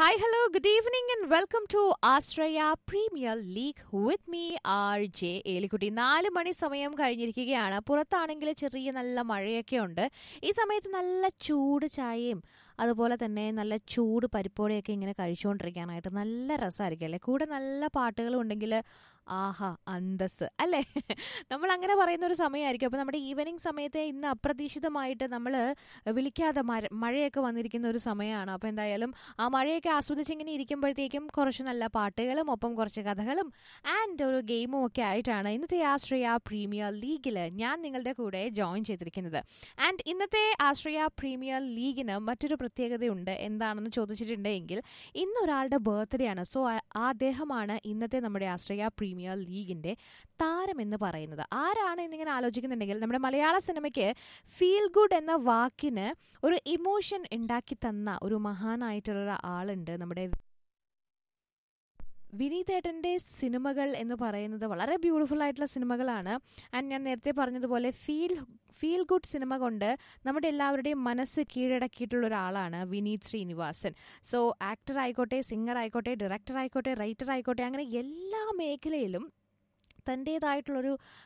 Hi, hello, good evening, and welcome to Australia Premier League with me, R J Elikutty നാല് മണി സമയം കഴിഞ്ഞിരിക്കുകയാണ് പുറത്താണെങ്കിൽ ചെറിയ നല്ല മഴയൊക്കെ ഉണ്ട് ഈ സമയത്ത് നല്ല ചൂട് ചായയും അതുപോലെ തന്നെ നല്ല ചൂട് പരിപ്പോടെയൊക്കെ ഇങ്ങനെ കഴിച്ചുകൊണ്ടിരിക്കാനായിട്ട് നല്ല രസമായിരിക്കും അല്ലേ കൂടെ നല്ല പാട്ടുകളും ഉണ്ടെങ്കിൽ ആഹാ അന്തസ് അല്ലേ നമ്മൾ അങ്ങനെ പറയുന്ന ഒരു സമയമായിരിക്കും അപ്പോൾ നമ്മുടെ ഈവനിങ് സമയത്തെ ഇന്ന് അപ്രതീക്ഷിതമായിട്ട് നമ്മൾ വിളിക്കാതെ മഴ മഴയൊക്കെ വന്നിരിക്കുന്ന ഒരു സമയമാണ് അപ്പോൾ എന്തായാലും ആ മഴയൊക്കെ ആസ്വദിച്ച് ഇങ്ങനെ ഇരിക്കുമ്പോഴത്തേക്കും കുറച്ച് നല്ല പാട്ടുകളും ഒപ്പം കുറച്ച് കഥകളും ആൻഡ് ഒരു ഗെയിമും ഒക്കെ ആയിട്ടാണ് ഇന്നത്തെ ആശ്രയ പ്രീമിയർ ലീഗിൽ ഞാൻ നിങ്ങളുടെ കൂടെ ജോയിൻ ചെയ്തിരിക്കുന്നത് ആൻഡ് ഇന്നത്തെ ആശ്രയ പ്രീമിയർ ലീഗിന് മറ്റൊരു പ്രത്യേകതയുണ്ട് എന്താണെന്ന് ചോദിച്ചിട്ടുണ്ടെങ്കിൽ ഇന്ന് ഒരാളുടെ ബർത്ത്ഡേ ആണ് സോ ആ അദ്ദേഹമാണ് ഇന്നത്തെ നമ്മുടെ ആശ്രയ പ്രീമിയർ ലീഗിന്റെ താരം എന്ന് പറയുന്നത് ആരാണ് എന്നിങ്ങനെ ആലോചിക്കുന്നുണ്ടെങ്കിൽ നമ്മുടെ മലയാള സിനിമയ്ക്ക് ഫീൽ ഗുഡ് എന്ന വാക്കിന് ഒരു ഇമോഷൻ ഉണ്ടാക്കി തന്ന ഒരു മഹാനായിട്ടുള്ള ആളുണ്ട് നമ്മുടെ വിനീതേട്ടൻ്റെ സിനിമകൾ എന്ന് പറയുന്നത് വളരെ ബ്യൂട്ടിഫുൾ ആയിട്ടുള്ള സിനിമകളാണ് ആൻഡ് ഞാൻ നേരത്തെ പറഞ്ഞതുപോലെ ഫീൽ ഫീൽ ഗുഡ് സിനിമ കൊണ്ട് നമ്മുടെ എല്ലാവരുടെയും മനസ്സ് കീഴടക്കിയിട്ടുള്ള ഒരാളാണ് വിനീത് ശ്രീനിവാസൻ സോ ആക്ടർ ആയിക്കോട്ടെ സിംഗർ ആയിക്കോട്ടെ ഡയറക്ടർ ആയിക്കോട്ടെ റൈറ്റർ ആയിക്കോട്ടെ അങ്ങനെ എല്ലാ മേഖലയിലും തൻ്റേതായിട്ടുള്ളൊരു